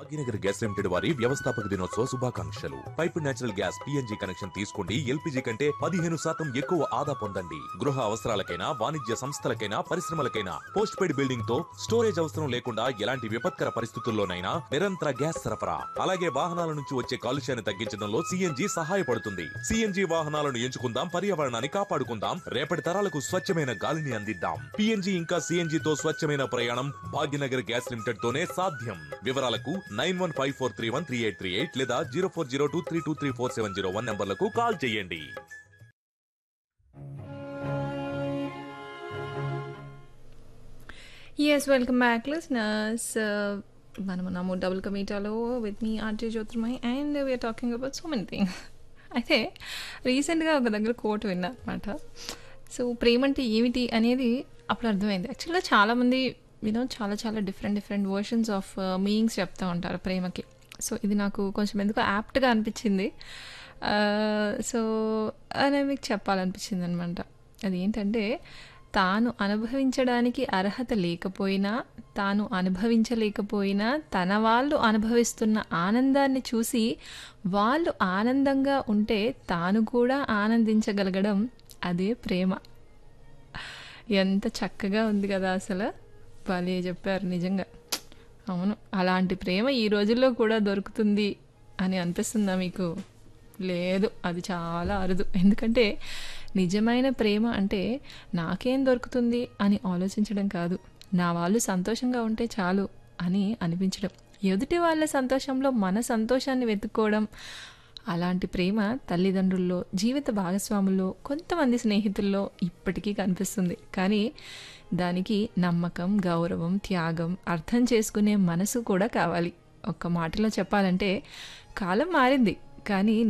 Bhagyanagar gas limited వారి వ్యవస్థాపక దినోత్సవ శుభాకాంక్షలు pipe natural gas PNG connection తీసుకోండి ఎల్పిజి కంటే పదిహేను శాతం ఎక్కువ ఆదా పొందండి గృహ అవసరాలకైనా వాణిజ్య సంస్థలకైనా పరిశ్రమలకైనా పోస్ట్ పెయిడ్ బిల్డింగ్ తో స్టోరేజ్ అవసరం లేకుండా ఎలాంటి విపత్కర పరిస్థితుల్లోనైనా నిరంతర గ్యాస్ సరఫరా అలాగే వాహనాల నుంచి వచ్చే కాలుష్యాన్ని తగ్గించడంలో సిఎన్జి సహాయపడుతుంది సిఎన్జి వాహనాలను ఎంచుకుందాం పర్యావరణాన్ని కాపాడుకుందాం రేపటి తరాలకు స్వచ్ఛమైన గాలిని అందిద్దాం పిఎన్జి ఇంకా సిఎన్జి తో స్వచ్ఛమైన ప్రయాణం భాగ్యనగర్ గ్యాస్ లిమిటెడ్ తోనే సాధ్యం వివరాలకు nine one five four three one three eight three eight లేదా zero four zero two three two three four seven zero one నంబర్లకు కాల్ చేయండి Yes, welcome back, listeners. Uh, మనం ఉన్నాము డబుల్ కమీటాలో with me RJ Jyotirmay and we are talking about so many things అయితే రీసెంట్గా ఒక దగ్గర కోట్ విన్నా అనమాట సో ప్రేమ అంటే ఏమిటి అనేది అప్పుడు అర్థమైంది యాక్చువల్గా చాలామంది యూనో చాలా చాలా different different versions of meanings చెప్తూ ఉంటారు ప్రేమకి సో ఇది నాకు కొంచెం ఎందుకో యాప్ట్గా అనిపించింది సో అని మీకు చెప్పాలనిపించింది అనమాట అదేంటంటే తాను అనుభవించడానికి అర్హత లేకపోయినా తాను అనుభవించలేకపోయినా తన వాళ్ళు అనుభవిస్తున్న ఆనందాన్ని చూసి వాళ్ళు ఆనందంగా ఉంటే తాను కూడా ఆనందించగలగడం అదే ప్రేమ ఎంత చక్కగా ఉంది కదా అసలు భలే చెప్పారు నిజంగా అవును అలాంటి ప్రేమ ఈ రోజుల్లో కూడా దొరుకుతుంది అని అనిపిస్తుందా మీకు లేదు అది చాలా అరుదు ఎందుకంటే నిజమైన ప్రేమ అంటే నాకేం దొరుకుతుంది అని ఆలోచించడం కాదు నా వాళ్ళు సంతోషంగా ఉంటే చాలు అని అనిపించడం ఎదుటి వాళ్ళ సంతోషంలో మన సంతోషాన్ని వెతుక్కోవడం అలాంటి ప్రేమ తల్లిదండ్రుల్లో జీవిత భాగస్వాముల్లో కొంతమంది స్నేహితుల్లో ఇప్పటికీ కనిపిస్తుంది కానీ దానికి నమ్మకం గౌరవం త్యాగం అర్థం చేసుకునే మనసు కూడా కావాలి ఒక్క మాటలో చెప్పాలంటే కాలం మారింది కానీ